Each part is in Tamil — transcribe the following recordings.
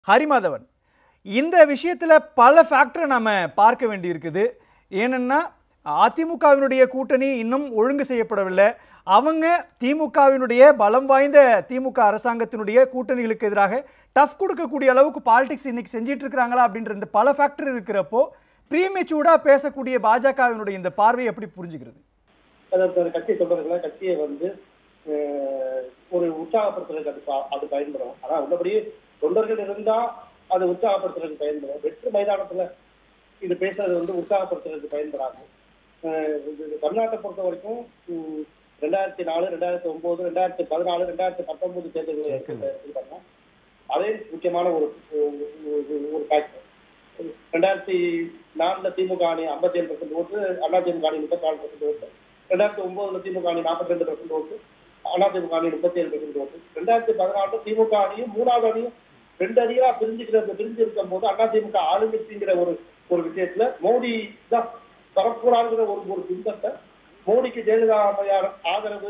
ஹரிமாதவன் இந்த விஷயத்தில் பல ஃபேக்டரை நம்ம பார்க்க வேண்டியிருக்குது ஏனென்னா அதிமுகவினுடைய கூட்டணி இன்னும் ஒழுங்கு செய்யப்படவில்லை அவங்க திமுகவினுடைய பலம் வாய்ந்த திமுக அரசாங்கத்தினுடைய கூட்டணிகளுக்கு எதிராக டஃப் கொடுக்கக்கூடிய அளவுக்கு பாலிடிக்ஸ் இன்னைக்கு செஞ்சிட்டு இருக்கிறாங்களா அப்படின்ற இந்த பல ஃபேக்டர் இருக்கிறப்போ ப்ரீமெச்சூர்டாக பேசக்கூடிய பாஜகவினுடைய இந்த பார்வையை எப்படி புரிஞ்சுக்கிறது அதாவது அந்த கட்சி தொண்டர்களை கட்சியை வந்து அஹ், ஒரு உற்சாகப்படுத்துறதுக்கு அது பா- அது பயன்படும் ஆனா உள்ளபடி தொண்டர்கள் இருந்தா அது உற்சாகப்படுத்துறதுக்கு பயன்படும் வெற்று மைதானத்துல இது பேசுறது வந்து உற்சாகப்படுத்துறதுக்கு பயன்படாது அஹ், இது தமிழ்நாட்டை பொறுத்த வரைக்கும் உம், ரெண்டாயிரத்தி நாலு ரெண்டாயிரத்தி ஒன்பது ரெண்டாயிரத்தி பதினாலு ரெண்டாயிரத்தி பத்தொன்பது தேர்தல்களை எடுத்துக்கிட்டோம்னா அதே முக்கியமான ஒரு ஒரு- ஒரு ஃபேக்டர் ரெண்டாயிரத்தி நாலுல திமுக அணி ஐம்பத்தி ஏழு பர்சன்ட் ஓட்டு அண்ணா திமுக அணி முப்பத்தி நாலு பர்சன்ட் ஓட்டு ரெண்டாயிரத்தி ஒன்பதுல திமுக அணி நாற்பத்தி ரெண்டு பர்சன்ட் ஓட்டு அண்ணா திமுக அணி முப்பத்தி ஏழு பர்சன்ட் ஓட்டு ரெண்டாயிரத்தி பதினாலு திமுக அணியும் மூணாவது அணியும் ரெண்டு அணியா பிரிஞ்சுக்கிறது பிரிஞ்சு இருக்கும் போது அண்ணா திமுக ஆளுங்கட்சிங்கிற ஒரு ஒரு விஷயத்துல மோடி தான் வரக்கூடாதுங்கிற ஒரு ஒரு பிம்பத்தை மோடிக்கு ஜெயலலிதா அம்மையார் ஆதரவு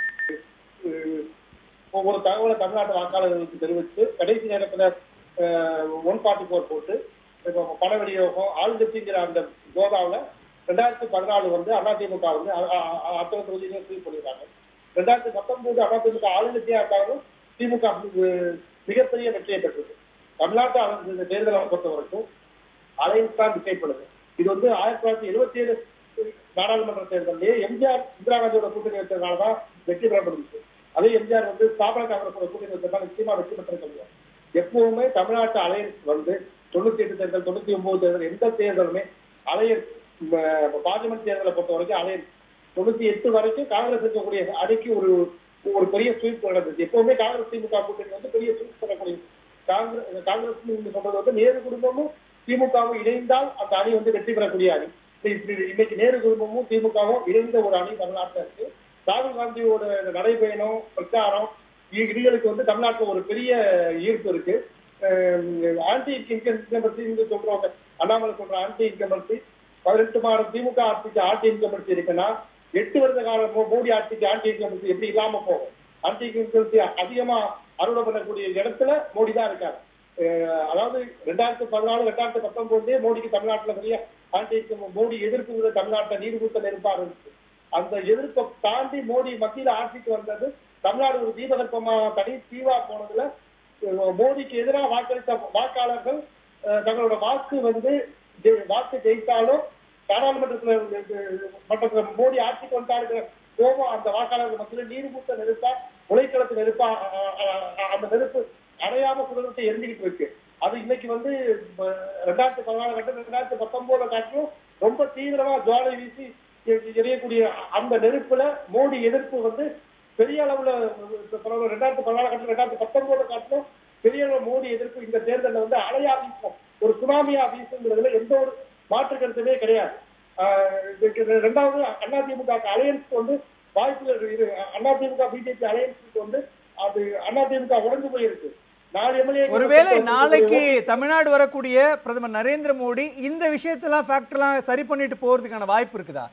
அஹ், ஒரு தகவலை தமிழ்நாட்டு வாக்காளர்களுக்கு தெரிவித்து கடைசி நேரத்துல ஒன் ஃபார்ட்டி ஃபோர் போட்டு இப்போ பண விநியோகம் ஆளுங்கட்சிங்கிற அந்த கோதாவில் ரெண்டாயிரத்தி பதினாலு வந்து அதிமுக வந்து அ- அ- அ- அத்தனை தொகுதியிலும் சீல் பண்ணியிருக்காங்க ரெண்டாயிரத்தி பத்தொன்பது அதிமுக ஆளுங்கட்சியா இருந்தாலும் திமுக மி- மிகப்பெரிய வெற்றியை பெற்றது தமிழ்நாட்டு அரசு இந்த தேர்தலை பொறுத்த வரைக்கும் அலைன்ஸ் தான் திசைப்படுது இது வந்து ஆயிரத்தி தொள்ளாயிரத்தி எழுபத்தி ஏழு நாடாளுமன்ற தேர்தலிலேயே எம்ஜிஆர் இந்திரா காந்தியோட கூட்டணி வச்சதுனால தான் வெற்றி பெறப்படுச்சு அதே எம்ஜிஆர் வந்து ஸ்தாபன காங்கிரஸோட கூட்டணி வச்சதுனால நிச்சயமா வெற்றி பெற்றிருக்க எப்பவுமே தமிழ்நாட்டு அலையன்ஸ் வந்து தொண்ணூத்தி எட்டு தேர்தல் தொண்ணூத்தி ஒன்பது தேர்தல் எந்த தேர்தலுமே அலையன்ஸ் பார்லிமெண்ட் தேர்தலை பொறுத்த வரைக்கும் அலையன்ஸ் தொண்ணூத்தி எட்டு வரைக்கும் காங்கிரஸ் இருக்கக்கூடிய அணிக்கு ஒரு ஒரு பெரிய ஸ்வீப் நடந்துச்சு எப்பவுமே காங்கிரஸ் திமுக கூட்டணி வந்து பெரிய ஸ்வீப் பண்ணக்கூடிய காங்கிரஸ் காங்கிரஸ் நீங்க சொல்றது வந்து நேரு குடும்பமும் திமுகவும் இணைந்தால் அந்த அணி வந்து வெற்றி பெறக்கூடிய அணி இப்படி- இன்னைக்கு நேரு குடும்பமும் திமுகவும் இணைந்த ஒரு அணி தமிழ்நாட்டில் இருக்கு ராகுல் காந்தியோட நடைபயணம் பிரச்சாரம் இ- இதுகளுக்கு வந்து தமிழ்நாட்டுல ஒரு பெரிய ஈர்ப்பு இருக்கு ஆன்டி இன்கம்பன்சி இங்க சொல்றவங்க அண்ணாமலை சொல்ற ஆன்டி இன்கம்பன்சி பதினெட்டு மாதம் திமுக ஆட்சிக்கு ஆன்டி இன்கம்பன்சி இருக்குன்னா எட்டு வருட காலம் மோ- மோடி ஆட்சிக்கு ஆன்டி இன்கம்பன்சி எப்படி இல்லாம போகும் ஆன்டி இன்கம்பன்சி அதிகமா அறுவடை பண்ணக்கூடிய இடத்துல மோடி தான் இருக்காங்க அஹ் அதாவது ரெண்டாயிரத்தி பதினாலு ரெண்டாயிரத்தி பத்தொன்பதுலயே மோடிக்கு தமிழ்நாட்டுல பெரிய ஆன்டி மோடி எதிர்ப்புங்கிற தமிழ்நாட்டை நீர்மூத்த நெருப்பா இருந்துச்சு அந்த எதிர்ப்பை தாண்டி மோடி மத்தியில ஆட்சிக்கு வந்தது தமிழ்நாடு ஒரு தீபகற்பமா தனி தீவா போனதுல அஹ் மோடிக்கு எதிராக வாக்களித்த வாக்காளர்கள் அஹ் தங்களோட வாக்கு வந்து ஜெ- வாக்கு ஜெயித்தாலும் நாடாளுமன்றத்துல அஹ் மன்றத்துல மோடி ஆட்சிக்கு வந்தாருங்கிற கோபம் அந்த வாக்காளர்கள் மத்தியில நீர்மூத்த நெருப்பா முளைக்களத்து நெருப்பா அஹ் அஹ் அஹ் அந்த நெருப்பு அணையாம குடும்பத்தை எரிஞ்சுக்கிட்டு இருக்கு அது இன்னைக்கு வந்து அஹ் ரெண்டாயிரத்தி பதினாலு கட்டம் ரெண்டாயிரத்தி பத்தொன்பதுல காட்டிலும் ரொம்ப தீவிரமா ஜுவாலை வீசி எ- எரியக்கூடிய அந்த நெருப்புல மோடி எதிர்ப்பு வந்து பெரிய அளவுல இப்ப பரவாயில்ல, ரெண்டாயிரத்தி பதினாலு கட்டம் ரெண்டாயிரத்தி பத்தொன்பதுல காட்டிலும் பெரிய அளவு மோடி எதிர்ப்பு இந்த தேர்தலில் வந்து அலையா வீசும் ஒரு சுனாமியா வீசுங்கிறதுல எந்த ஒரு மாற்று கருத்துமே கிடையாது ஆஹ் இதுக்கு ரெண்டாவது அதிமுக அலையன்ஸ் வந்து வாய்ப்புகள் இரு அதிமுக பிஜேபி அலையன்ஸுக்கு வந்து அது அதிமுக உடஞ்சு போயிருக்கு நாலு எம்எல்ஏ ஒருவேளை நாளைக்கு தமிழ்நாடு வரக்கூடிய பிரதமர் நரேந்திர மோடி இந்த விஷயத்தெல்லாம் ஃபேக்டர்லாம் சரி பண்ணிட்டு போறதுக்கான வாய்ப்பு இருக்குதா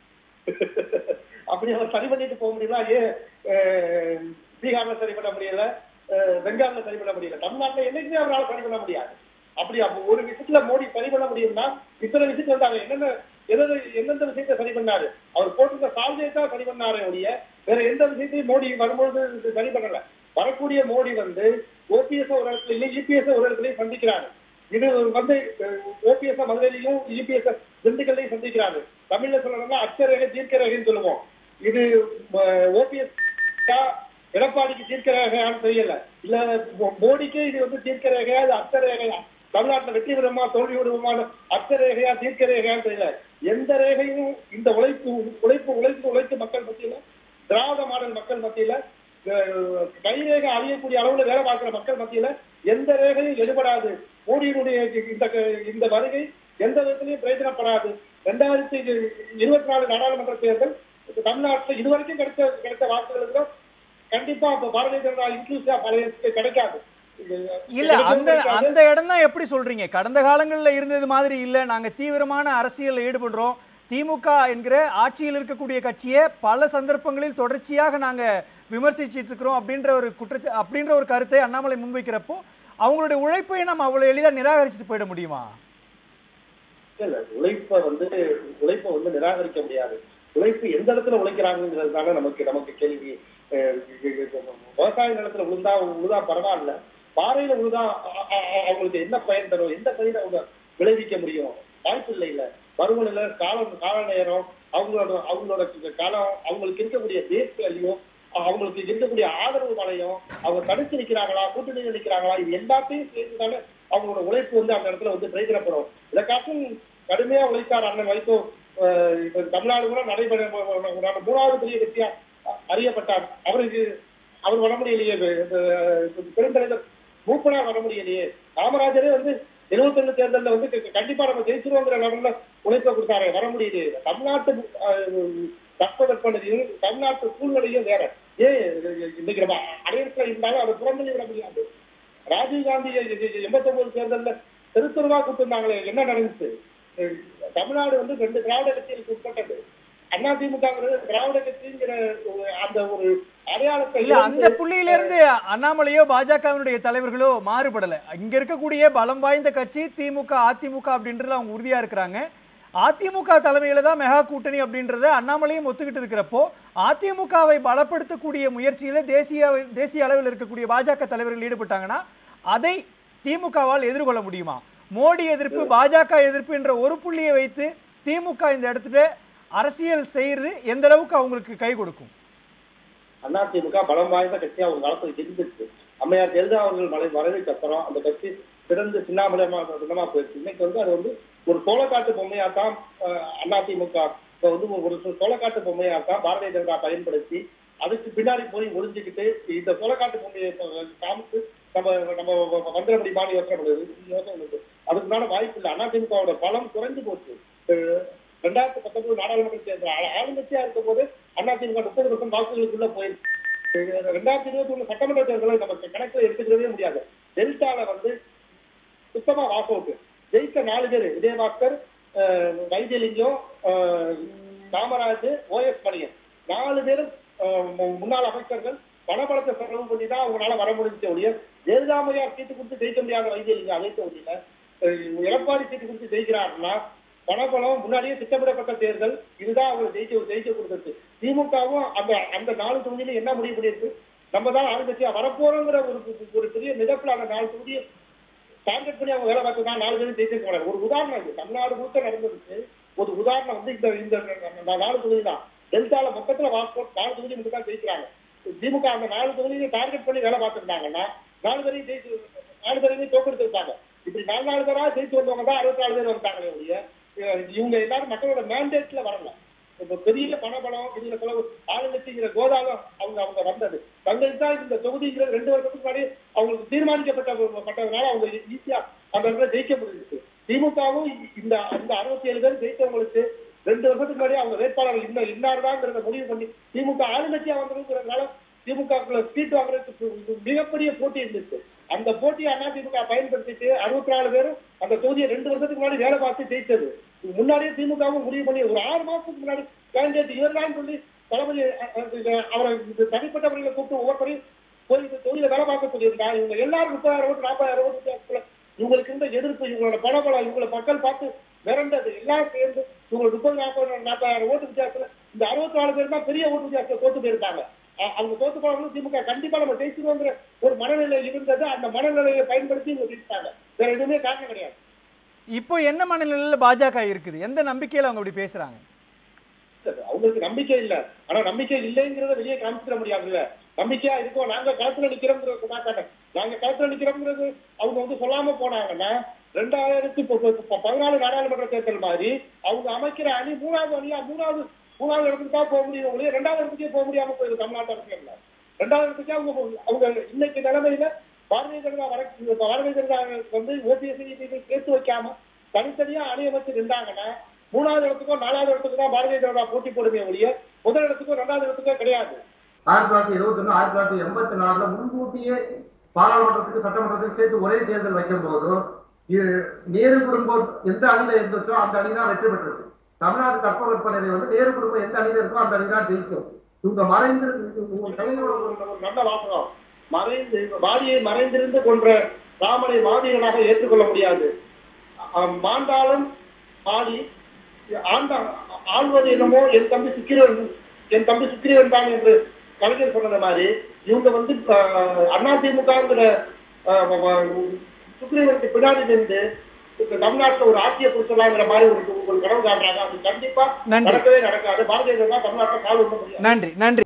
அப்படி அவர் சரி பண்ணிட்டு போக முடியல ஏன் அஹ், பீகார்ல சரி பண்ண முடியல அஹ், பெங்கால்ல சரி பண்ண முடியல தமிழ்நாட்டுல என்னைக்குமே அவரால் சரி பண்ண முடியாது அப்படி அப்ப ஒரு விஷயத்துல மோடி சரி பண்ண முடியும்னா இத்தனை விஷயத்துல வந்து அவர் என்னென்ன எதாவது எந்தெந்த விஷயத்த சரி பண்ணாரு அவர் போட்டிருந்த சால்வையை தான் சரி பண்ணாரே ஒழிய வேற எந்த விஷயத்தையும் மோடி வரும்போது இது சரி பண்ணல வரக்கூடிய மோடி வந்து ஓபிஎஸ் ஒரு இடத்துல இல்லை இபிஎஸ் ஒரு இடத்துலயும் சந்திக்கிறாரு இது வந்து ஓபிஎஸ் மதுரையிலையும் இபிஎஸ் திண்டுக்கல்லையும் சந்திக்கிறாரு தமிழ்ல சொல்லணும்னா அச்சரேகை தீர்க்கரேகைன்னு சொல்லுவோம் இது ஓபிஎஸ் எடப்பாடிக்கு தீர்க்கரேகையான்னு தெரியல இல்ல மோ- மோடிக்கு இது வந்து தீர்க்கரேகையா இது அச்சரேகையா தமிழ்நாட்டுல வெற்றி விடுமா தோல்வி விடுமான அச்சரேகையா தீர்க்கரேகையான்னு தெரியல எந்த ரேகையும் இந்த உழைப்பு உழைப்பு உழைப்பு உழைப்பு மக்கள் மத்தியில திராவிட மாடல் மக்கள் மத்தியில அஹ், கைரேகை அழியக்கூடிய அளவுல வேலை பார்க்கிற மக்கள் மத்தியில எந்த ரேகையும் எடுபடாது மோடியினுடைய இந்த இந்த வருகை எந்த விதத்திலையும் பிரயோஜனப்படாது ரெண்டாயிரத்தி இருபத்தி நாலு நாடாளுமன்ற தேர்தல் தமிழ்நாட்டில் இதுவரைக்கும் கிடைச்ச கிடைத்த வாக்குகளுக்கு கண்டிப்பா அப்ப பாரதிய ஜனதா இன்க்ளூசிவா பழைய கிடைக்காது இல்ல அந்த அந்த இடம் தான் எப்படி சொல்றீங்க கடந்த காலங்கள்ல இருந்தது மாதிரி இல்ல நாங்க தீவிரமான அரசியல்ல ஈடுபடுறோம் திமுக என்கிற ஆட்சியில் இருக்கக்கூடிய கட்சியை பல சந்தர்ப்பங்களில் தொடர்ச்சியாக நாங்க விமர்சிச்சிட்டு இருக்கிறோம் அப்படின்ற ஒரு குற்றச்சா அப்படின்ற ஒரு கருத்தை அண்ணாமலை முன்வைக்கிறப்போ அவங்களுடைய உழைப்பை நம்ம அவ்வளவு எளிதா நிராகரிச்சுட்டு போயிட முடியுமா இல்ல உழைப்பை வந்து உழைப்பை வந்து நிராகரிக்க முடியாது உழைப்பு எந்த இடத்துல உழைக்கிறாங்கிறது தானே நமக்கு நமக்கு கேள்வி அஹ் விவசாய நிலத்துல விழுந்தா விழுதா பரவாயில்ல பாறையில விழுதா அ- அ- அ- அவங்களுக்கு என்ன பயன் தரும் எந்த பயிரை அவங்க விளைவிக்க முடியும் வாய்ப்பு இல்லை இல்ல பருவநிலை காலம் கால நேரம் அவங்களோட அவங்களோட காலம் அவங்களுக்கு இருக்கக்கூடிய தேசியம் அவங்களுக்கு இருக்கக்கூடிய ஆதரவு மலையும் அவங்க தடுத்து நிக்கிறாங்களா கூட்டணி நிக்கிறாங்களா இது எல்லாத்தையும் சேர்த்துதானே அவங்களோட உழைப்பு வந்து அந்த இடத்துல வந்து பிரயோஜனப்படும் இதை காட்டும் கடுமையா உழைத்தார் அண்ணன் வைகோ அஹ் இப்ப தமிழ்நாடு கூட நடைபெற மூணாவது பெரிய வெற்றியா அ- அறியப்பட்டார் அவருக்கு அவர் வர முடியலையே இது, இது, பெருந்தலைவர் மூப்பனார் வர முடியலையே காமராஜரே வந்து எழுபத்தி ரெண்டு தேர்தலில் வந்து க- கண்டிப்பா நம்ம ஜெயிச்சிருவோங்கிற லெவல்ல உழைப்பை கொடுத்தாரு வர முடியலையே தமிழ்நாட்டு அஹ், தட்பவெப்பநிலையும் தமிழ்நாட்டு சூழ்நிலையும் வேற ஏன் இன்னைக்கு நம்ம அடையாளத்துல இருந்தாலும் அதை புறந்தள்ளி விட முடியாது ராஜீவ் காந்தி எண்பத்தி ஒன்பது தேர்தல்ல தெரு தெருவா கூட்டிருந்தாங்களே என்ன நடந்துச்சு அஹ் தமிழ்நாடு வந்து ரெண்டு திராவிட கட்சிகளுக்கு உட்பட்டது அதிமுக திராவிட கட்சிங்கிற ஒரு- அந்த ஒரு அடையாளத்தை இல்ல அந்த புள்ளியிலிருந்து அண்ணாமலையோ பாஜகவினுடைய தலைவர்களோ மாறுபடல இங்க இருக்கக்கூடிய பலம் வாய்ந்த கட்சி திமுக அதிமுக அப்படின்றதுல அவங்க உறுதியா இருக்கிறாங்க அதிமுக தலைமையில தான் மெகா கூட்டணி அப்படின்றத அண்ணாமலையும் ஒத்துக்கிட்டு இருக்கிறப்போ அதிமுகவை பலப்படுத்தக்கூடிய முயற்சியில தேசிய தேசிய அளவில் இருக்கக்கூடிய பாஜக தலைவர்கள் ஈடுபட்டாங்கன்னா அதை திமுகவால் எதிர்கொள்ள முடியுமா மோடி எதிர்ப்பு பாஜக எதிர்ப்பு என்ற ஒரு புள்ளியை வைத்து திமுக இந்த இடத்துல அரசியல் செய்யறது எந்த அளவுக்கு அவங்களுக்கு கை கொடுக்கும் அதிமுக பலம் வாய்ந்த கட்சியா ஒரு காலத்துல இருந்துச்சு அம்மையார் ஜெயலலிதா அவர்கள் மலை மறைவுக்கு அப்புறம் அந்த கட்சி சிறந்து சின்னாமலமா சின்னமா போயிடுச்சு இன்னைக்கு வந்து அது வந்து ஒரு சோளக்காட்டு பொம்மையா தான் அதிமுக இப்ப வந்து ஒரு சோ- சோளக்காட்டு பொம்மையா தான் பாரதிய ஜனதா பயன்படுத்தி அதுக்கு பின்னாடி போய் ஒளிஞ்சுக்கிட்டு இந்த சோளக்காட்டு பொம்மையை இப்ப காமிச்சு நம்ம நம்ம வந்துட முடியுமான்னு யோசனை பண்ணுது யோசனை பண்ணுது அதுக்குண்டான வாய்ப்பு இல்லை அதிமுகவோட பலம் குறைஞ்சு போச்சு அஹ் ரெண்டாயிரத்தி பத்தொன்பது நாடாளுமன்ற தேர்தல் ஆ- ஆளுங்கட்சியா இருக்கும் போது அதிமுக முப்பது லட்சம் வாக்குகளுக்குள்ள போயிருக்கு அஹ் ரெண்டாயிரத்தி இருபத்தி ஒண்ணு சட்டமன்ற தேர்தலை நம்ம கணக்குல எடுத்துக்கிறதே முடியாது டெல்டால வந்து சுத்தமா வாக் அவுட் ஜெயித்த நாலு பேர் விஜயபாஸ்கர் அஹ், வைத்தியலிங்கம் அஹ், காமராஜ் ஓஎஸ் மணியன் நாலு பேரும் அஹ், மு- முன்னாள் அமைச்சர்கள் பணபலத்தை செலவு பண்ணி தான் அவங்களால வர முடிஞ்ச ஒழிய ஜெயலலிதாமையார் சீட்டு கொடுத்து ஜெயிக்க முடியாத வைத்தியலிங்கம் அதே தொகுதியில அஹ், எடப்பாடி சீட்டு கொடுத்து ஜெயிக்கிறாருன்னா பணபலம் முன்னாடியே திட்டமிடப்பட்ட தேர்தல் இதுதான் அவங்க ஜெயிக்க ஜெயிக்க கொடுத்தது திமுகவும் அந்த அந்த நாலு தொகுதியில என்ன முடிவு பண்ணியிருக்கு நம்ம தான் ஆளுங்கட்சியா வரப்போறோங்கிற ஒரு ஒரு பெரிய மிதப்புல அந்த நாலு தொகுதியை டார்கெட் பண்ணி அவங்க வேலை பார்த்து தான் நாலு பேரும் ஜெயிச்சிருக்க மாட்டாங்க ஒரு உதாரணம் இது தமிழ்நாடு முழுக்க நடந்ததுக்கு ஒரு உதாரணம் வந்து இந்த இந்த இந்த நாலு தொகுதி தான் டெல்டால மொத்தத்துல வாஸ்கோட் நாலு தொகுதி மட்டும் தான் ஜெயிக்கிறாங்க திமுக அந்த நாலு தொகுதியை டார்கெட் பண்ணி வேலை பார்த்துருந்தாங்கன்னா நாலு பேரையும் ஜெயிச்சு நாலு பேரையும் தோக்கெடுத்திருப்பாங்க இப்படி நாலு நாலு பேரா ஜெயிச்சு வந்தவங்க தான் அறுபத்தி நாலு பேர் வந்தாங்களே ஒழிய அஹ் இவங்க எல்லாரும் மக்களோட மேண்டேட்ல வரல இப்ப பெரிய பணபலம் இதுல செலவு ஆளுங்கட்சிங்கிற கோதாலம் அவங்க அவங்க வந்தது தங்களுக்கு தான் இந்த தொகுதிங்கிற ரெண்டு வருஷத்துக்கு முன்னாடி அவங்களுக்கு தீர்மானிக்கப்பட்ட பட்டதுனால அவங்க ஈஸியா அந்த இடத்துல ஜெயிக்க முடிஞ்சிச்சு திமுகவும் இந்த இந்த அறுபத்தி ஏழு பேர் ஜெயித்தவங்களுக்கு ரெண்டு வருஷத்துக்கு முன்னாடி அவங்க வேட்பாளர்கள் இன்னும் இன்னார்தாங்கிறத முடிவு பண்ணி திமுக ஆளுங்கட்சியா வந்ததுங்கிறதுனால திமுக சீட் வாங்குறதுக்கு இது மிகப்பெரிய போட்டி இருந்துச்சு அந்த போட்டியை அதிமுக பயன்படுத்திட்டு அறுபத்தி நாலு பேரும் அந்த தொகுதியை ரெண்டு வருஷத்துக்கு முன்னாடி வேலை பார்த்து ஜெயிச்சது முன்னாடியே திமுகவும் முடிவு பண்ணி ஒரு ஆறு மாசத்துக்கு முன்னாடி கேண்டிடேட் இவர்தான் சொல்லி தளபதி அஹ், அஹ், அவரை இது தனிப்பட்ட முறையில கூப்பிட்டு ஒவ்வொருத்தரையும் போய் இந்த தொகுதியில வேலை பார்க்க சொல்லியிருந்தா இவங்க எல்லாரும் முப்பதாயிரம் ஓட்டு நாற்பதாயிரம் ஓட்டு வித்தியாசத்துல இவங்களுக்கு இருந்த எதிர்ப்பு இவங்களோட பணபலம் இவங்களை மக்கள் பார்த்து மிரண்டது எல்லாம் சேர்ந்து இவங்களுக்கு முப்பது நாற்பது நாற்பதாயிரம் ஓட்டு வித்தியாசத்துல இந்த அறுபத்தி நாலு பேர் தான் பெரிய ஓட்டு வித்தியாசத்தை தோத்து போயிருக்காங்க அ- அவங்க தோத்து போனவங்களும் திமுக கண்டிப்பா நம்ம ஜெயிச்சிருவோங்கிற ஒரு மனநிலை இருந்தது அந்த மனநிலையை பயன்படுத்தி இவங்க ஜெயிச்சிட்டாங்க வேற எதுவுமே காரணம் கிடையாது இப்போ என்ன மனநிலையில் பாஜக இருக்குது எந்த நம்பிக்கையில் அவங்க இப்படி பேசுறாங்க இல்ல, அவங்களுக்கு நம்பிக்கை இல்ல ஆனா நம்பிக்கை இல்லைங்கிறத வெளியே காமிச்சிட முடியாதுல்ல நம்பிக்கையா இருக்கோம் நாங்க களத்துல நிக்கிறோம்ங்கிறது தான் நாங்க களத்துல நிக்கிறோம்ங்கிறது அவங்க வந்து சொல்லாம போனாங்கன்னா ரெண்டாயிரத்தி ப- ப- ப- பதினாலு நாடாளுமன்ற தேர்தல் மாதிரி அவங்க அமைக்கிற அணி மூணாவது அணியா மூணாவது மூணாவது இடத்துக்கு தான் போக முடியும் ஒழிய ரெண்டாவது இடத்துக்கே போக முடியாம போயிருக்கு தமிழ்நாட்டு அரசியல்ல ரெண்டாவது இடத்துக்கே அவங்க போ- அவங்க இன்னைக்கு நிலைமையில பாரதிய ஜனதா வர பாரதிய ஜனதா வந்து ஓபிஎஸ்சி சேர்த்து வைக்காம தனித்தனியா அணி அமைச்சு நின்றாங்கன்னா மூணாவது இடத்துக்கோ நாலாவது இடத்துக்கு தான் பாரதிய ஜனதா போட்டி போடுமே ஒழிய முதல் இடத்துக்கோ ரெண்டாவது இடத்துக்கோ கிடையாது ஆயிரத்தி தொள்ளாயிரத்தி எழுபத்தி ஒண்ணு ஆயிரத்தி தொள்ளாயிரத்தி எண்பத்தி நாலுல முன்கூட்டியே பாராளுமன்றத்துக்கு சட்டமன்றத்துக்கு சேர்த்து ஒரே தேர்தல் வைக்கும் போதும் இது நேரு குடும்பம் எந்த அணியில இருந்துச்சோ அந்த அணி தான் வெற்றி பெற்றுச்சு தமிழ்நாடு தட்பவெப்பநிலை வந்து நேரு குடும்பம் எந்த அணியில இருக்கோ அந்த அணி தான் ஜெயிக்கும் இவங்க மறைந்து உங்க கலைஞரோட ஒரு ஒரு நல்ல வாசகம் மறைந்து வாடியை மறைந்திருந்து கொன்ற ராமனை மாதிரியனாக ஏற்றுக்கொள்ள முடியாது அஹ் மாண்டாலும் ஆடி ஆண்ட ஆள்வது என்னமோ என் தம்பி சுக்கிரன் என் தம்பி சுக்கிரன் தான் என்று கலைஞர் சொன்னது மாதிரி இவங்க வந்து அஹ், அதிமுகங்கிற அஹ், வ- வ- சுக்கிரனுக்கு பின்னாடி நின்று இப்ப தமிழ்நாட்டுல ஒரு ஆட்சியை பிடிச்சலாங்கிற மாதிரி ஒரு ஒரு கனவு காட்டுறாங்க அது கண்டிப்பா நன்றி. நடக்கவே நடக்காது பாரதிய ஜனதா தமிழ்நாட்டில் கால் விட முடியாது நன்றி நன்றி